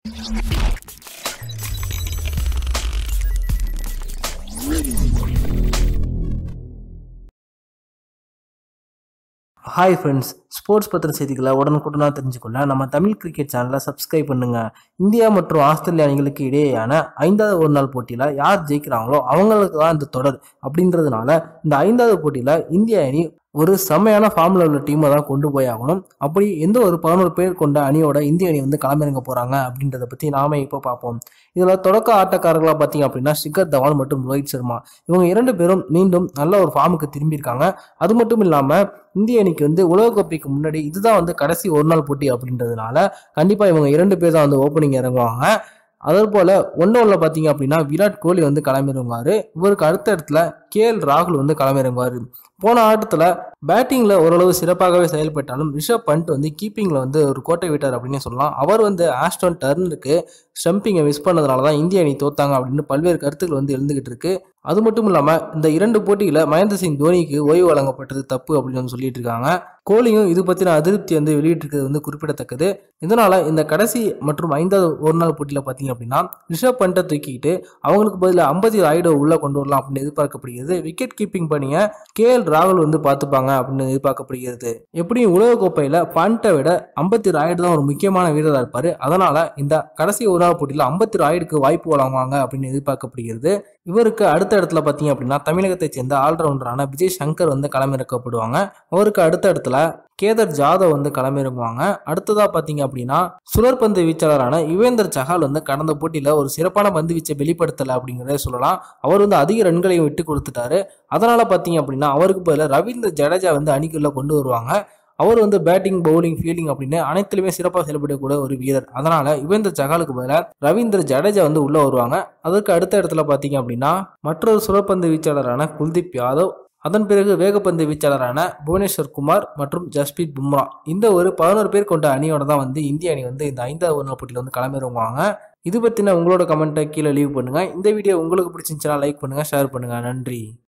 hi friends sports பத்திர செய்திகளை உடனுக்குடனாக தெரிஞ்சுக்கொள்ள நம்ம தமிழ் கிரிக்கெட் சேனலை சப்ஸ்கிரைப் பண்ணுங்க இந்தியா மற்றும் ஆஸ்திரேலியா அணிகளுக்கு இடையேயான ஐந்தாவது ஒரு நாள் போட்டியில் யார் ஜெயிக்கிறாங்களோ அவங்களுக்கு தான் இந்த தொடர் அப்படின்றதுனால இந்த ஐந்தாவது போட்டியில் இந்திய அணி ஒரு செம்மையான ஃபார்மில் உள்ள டீமை தான் கொண்டு போய் ஆகணும் அப்படி எந்த ஒரு பதினோரு பேர் கொண்ட அணியோட இந்திய அணி வந்து களமிறங்க போகிறாங்க அப்படின்றத பற்றி நாம இப்போ பார்ப்போம் இதில் தொடக்க ஆட்டக்காரர்களாக பார்த்தீங்க அப்படின்னா ஷிகர் தவான் மற்றும் ரோஹித் சர்மா இவங்க இரண்டு பேரும் மீண்டும் நல்ல ஒரு ஃபார்முக்கு திரும்பியிருக்காங்க அது மட்டும் இல்லாமல் இந்திய அணிக்கு வந்து உலகக்கோப்பைக்கு முன்னாடி இதுதான் வந்து கடைசி ஒரு நாள் போட்டி அப்படின்றதுனால கண்டிப்பாக இவங்க இரண்டு பேர் தான் வந்து ஓப்பனிங் இறங்குவாங்க அதே போல் ஒன்று பார்த்தீங்க அப்படின்னா விராட் கோலி வந்து களமிறங்குவார் இவருக்கு அடுத்த இடத்துல கே எல் ராகுல் வந்து களமிறங்குவார் போன ஆட்டத்தில் பேட்டிங்கில் ஓரளவு சிறப்பாகவே செயல்பட்டாலும் ரிஷப் பண்ட் வந்து கீப்பிங்கில் வந்து ஒரு கோட்டை விட்டார் அப்படின்னு சொல்லலாம் அவர் வந்து ஆஸ்டன் டர்னுக்கு ஸ்டம்பிங்கை மிஸ் பண்ணதுனால தான் இந்திய அணி தோத்தாங்க அப்படின்னு பல்வேறு கருத்துக்கள் வந்து எழுந்துகிட்டு இருக்கு அது மட்டும் இல்லாமல் இந்த இரண்டு போட்டியில் மகேந்திர சிங் தோனிக்கு ஓய்வு வழங்கப்பட்டது தப்பு அப்படின்னு வந்து சொல்லிட்டு இருக்காங்க கோலியும் இது பற்றின அதிருப்தி வந்து வெளியிட்டிருக்கிறது வந்து குறிப்பிடத்தக்கது இதனால இந்த கடைசி மற்றும் ஐந்தாவது ஒரு நாள் போட்டியில் பார்த்தீங்க அப்படின்னா ரிஷப் பண்ட்டை தூக்கிக்கிட்டு அவங்களுக்கு பதிலாக ஐம்பத்தி ராய்டோ உள்ள கொண்டு வரலாம் அப்படின்னு எதிர்பார்க்கப்படுகிறது விக்கெட் கீப்பிங் பணியை கே எல் ராகுல் வந்து பார்த்துப்பாங்க அப்படின்னு எதிர்பார்க்கப்படுகிறது எப்படியும் உலகக்கோப்பையில் பண்ட்டை விட ஐம்பத்தி ராய்டு தான் ஒரு முக்கியமான வீரராக இருப்பார் அதனால இந்த கடைசி ஒரு நாள் போட்டியில் ஐம்பத்தி ராய்டுக்கு வாய்ப்பு வழங்குவாங்க அப்படின்னு எதிர்பார்க்கப்படுகிறது இவருக்கு அடுத்த இடத்துல பார்த்தீங்க அப்படின்னா தமிழகத்தைச் சேர்ந்த ஆல்ரவுண்டரான விஜய் சங்கர் வந்து களமிறக்கப்படுவாங்க அவருக்கு அடுத்த இடத்துல கேதர் ஜாதவ் வந்து களமிறங்குவாங்க அடுத்ததா பார்த்தீங்க அப்படின்னா சுழற்பந்து வீச்சாளரான யுவேந்தர் சஹால் வந்து கடந்த போட்டியில் ஒரு சிறப்பான பந்து வீச்சை வெளிப்படுத்தலை அப்படிங்கிறத சொல்லலாம் அவர் வந்து அதிக ரன்களையும் விட்டு கொடுத்துட்டாரு அதனால பார்த்தீங்க அப்படின்னா அவருக்கு பதிலாக ரவீந்திர ஜடேஜா வந்து அணிக்குள்ள கொண்டு வருவாங்க அவர் வந்து பேட்டிங் பவுலிங் ஃபீல்டிங் அப்படின்னு அனைத்துலையுமே சிறப்பாக செயல்படக்கூடிய ஒரு வீரர் அதனால யுவேந்தர் சகாலுக்கு பதிலாக ரவீந்திர ஜடேஜா வந்து உள்ள வருவாங்க அதற்கு அடுத்த இடத்துல பார்த்தீங்க அப்படின்னா மற்றொரு சுழற்பந்து வீச்சாளரான குல்தீப் யாதவ் அதன் பிறகு வேகப்பந்து வீச்சாளரான புவனேஸ்வர் குமார் மற்றும் ஜஸ்பீத் பும்ரா இந்த ஒரு பதினோரு பேர் கொண்ட அணியோட தான் வந்து இந்திய அணி வந்து இந்த ஐந்தாவது ஒரு நாள் போட்டியில் வந்து களமிறங்குவாங்க இது பற்றின உங்களோட கமெண்ட்டை கீழே லீவ் பண்ணுங்கள் இந்த வீடியோ உங்களுக்கு பிடிச்சிருந்துச்சுன்னா லைக் பண்ணுங்கள் ஷேர் பண்ணுங்கள் நன்றி